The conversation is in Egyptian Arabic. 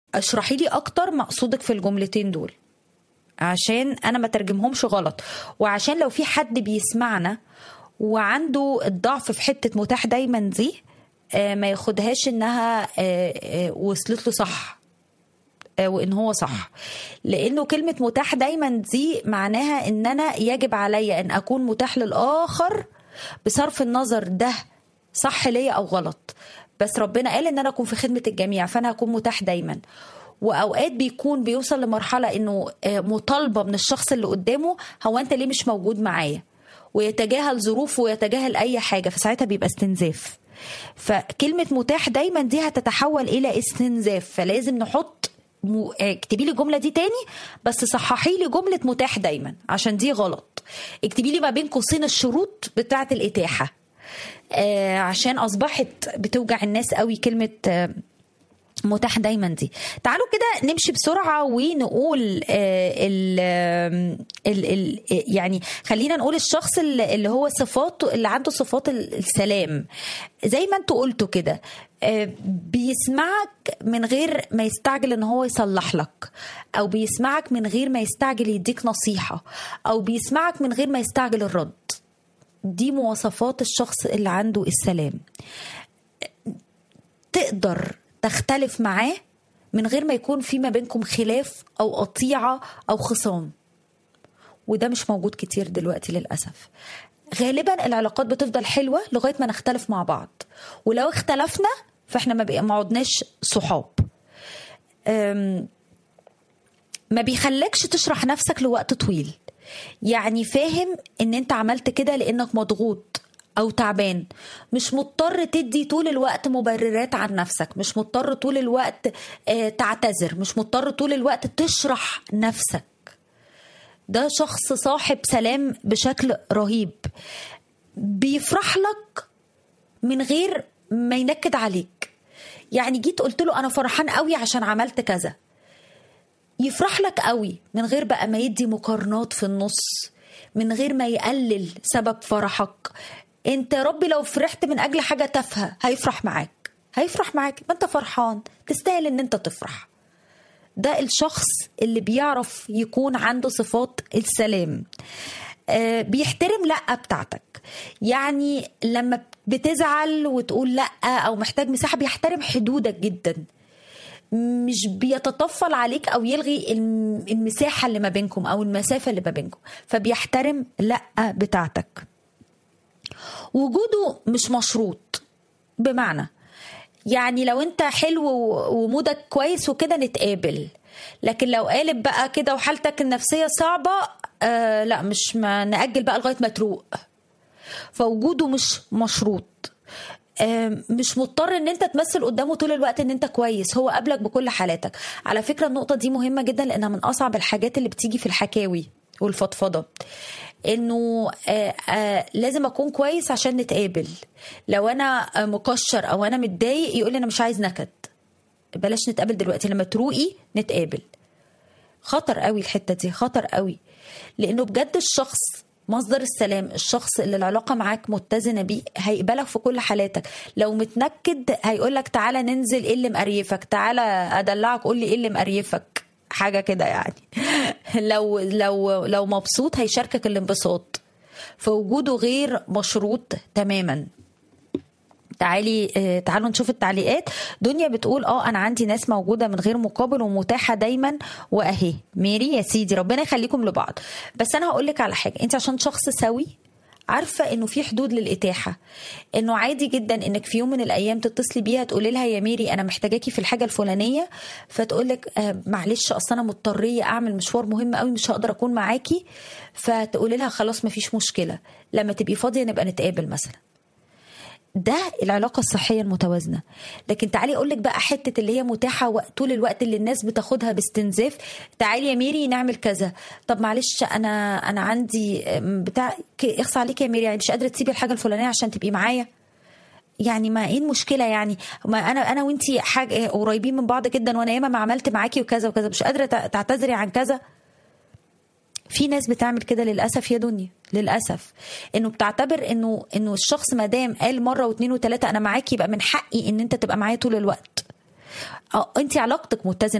اشرحي لي اكتر مقصودك في الجملتين دول عشان انا ما ترجمهمش غلط وعشان لو في حد بيسمعنا وعنده الضعف في حته متاح دايما دي آه، ما ياخدهاش انها آه، آه، وصلت له صح آه، وان هو صح لانه كلمه متاح دايما دي معناها ان انا يجب علي ان اكون متاح للاخر بصرف النظر ده صح ليا او غلط بس ربنا قال ان انا اكون في خدمه الجميع فانا هكون متاح دايما واوقات بيكون بيوصل لمرحله انه آه، مطالبه من الشخص اللي قدامه هو انت ليه مش موجود معايا ويتجاهل ظروفه ويتجاهل اي حاجه فساعتها بيبقى استنزاف فكلمه متاح دايما دي هتتحول الى استنزاف فلازم نحط م- آه، اكتبي لي الجمله دي تاني بس صححي لي جمله متاح دايما عشان دي غلط اكتبي لي ما بين قوسين الشروط بتاعه الاتاحه آه عشان اصبحت بتوجع الناس قوي كلمه آه متاح دايما دي تعالوا كده نمشي بسرعة ونقول آه ال ال ال يعني خلينا نقول الشخص اللي اللي هو صفاته اللي عنده صفات ال- السلام زي ما انتوا قلتوا كده آه، بيسمعك من غير ما يستعجل ان هو يصلح لك او بيسمعك من غير ما يستعجل يديك نصيحة او بيسمعك من غير ما يستعجل الرد دي مواصفات الشخص اللي عنده السلام تقدر تختلف معاه من غير ما يكون في ما بينكم خلاف او قطيعه او خصام وده مش موجود كتير دلوقتي للاسف غالبا العلاقات بتفضل حلوه لغايه ما نختلف مع بعض ولو اختلفنا فاحنا ما بقى- ما عدناش صحاب أم، ما بيخلكش تشرح نفسك لوقت طويل يعني فاهم ان انت عملت كده لانك مضغوط او تعبان مش مضطر تدي طول الوقت مبررات عن نفسك مش مضطر طول الوقت آه، تعتذر مش مضطر طول الوقت تشرح نفسك ده شخص صاحب سلام بشكل رهيب بيفرح لك من غير ما ينكد عليك يعني جيت قلت له انا فرحان قوي عشان عملت كذا يفرح لك قوي من غير بقى ما يدي مقارنات في النص من غير ما يقلل سبب فرحك انت يا ربي لو فرحت من اجل حاجه تافهه هيفرح معاك هيفرح معاك ما انت فرحان تستاهل ان انت تفرح ده الشخص اللي بيعرف يكون عنده صفات السلام آه، بيحترم لا بتاعتك يعني لما بتزعل وتقول لا او محتاج مساحه بيحترم حدودك جدا مش بيتطفل عليك او يلغي الم- المساحه اللي ما بينكم او المسافه اللي ما بينكم فبيحترم لا بتاعتك وجوده مش مشروط بمعنى يعني لو انت حلو و- ومودك كويس وكده نتقابل لكن لو قالب بقى كده وحالتك النفسيه صعبه آه لا مش ما ناجل بقى لغايه ما تروق فوجوده مش مشروط آم، مش مضطر ان انت تمثل قدامه طول الوقت ان انت كويس هو قابلك بكل حالاتك على فكره النقطه دي مهمه جدا لانها من اصعب الحاجات اللي بتيجي في الحكاوي والفضفضه انه آه آه لازم اكون كويس عشان نتقابل لو انا آه، مكشر او انا متضايق يقول لي انا مش عايز نكد بلاش نتقابل دلوقتي لما تروقي نتقابل خطر قوي الحته دي خطر قوي لانه بجد الشخص مصدر السلام الشخص اللي العلاقه معاك متزنه بيه هيقبلك في كل حالاتك لو متنكد هيقولك تعالى ننزل ايه اللي مقريفك تعالى ادلعك قول لي ايه اللي مقريفك حاجه كده يعني لو لو لو مبسوط هيشاركك الانبساط فوجوده غير مشروط تماما تعالي آه، تعالوا نشوف التعليقات دنيا بتقول اه انا عندي ناس موجوده من غير مقابل ومتاحه دايما واهي ميري يا سيدي ربنا يخليكم لبعض بس انا هقول لك على حاجه انت عشان شخص سوي عارفه انه في حدود للاتاحه انه عادي جدا انك في يوم من الايام تتصلي بيها تقولي لها يا ميري انا محتاجاكي في الحاجه الفلانيه فتقول لك آه معلش اصل انا مضطريه اعمل مشوار مهم قوي مش هقدر اكون معاكي فتقولي لها خلاص مفيش مشكله لما تبقي فاضيه نبقى نتقابل مثلا ده العلاقة الصحية المتوازنة لكن تعالي أقول لك بقى حتة اللي هي متاحة وق- طول الوقت اللي الناس بتاخدها باستنزاف تعالي يا ميري نعمل كذا طب معلش أنا أنا عندي أم، بتاع ك- اخصى عليك يا ميري يعني مش قادرة تسيبي الحاجة الفلانية عشان تبقي معايا يعني ما ايه المشكله يعني ما انا انا وانتي حاجه قريبين من بعض جدا وانا ياما ما عملت معاكي وكذا وكذا مش قادره تع- تعتذري عن كذا في ناس بتعمل كده للاسف يا دنيا للاسف انه بتعتبر انه انه الشخص ما دام قال مره واثنين وثلاثه انا معاكي يبقى من حقي ان انت تبقى معايا طول الوقت اه انت علاقتك متزنه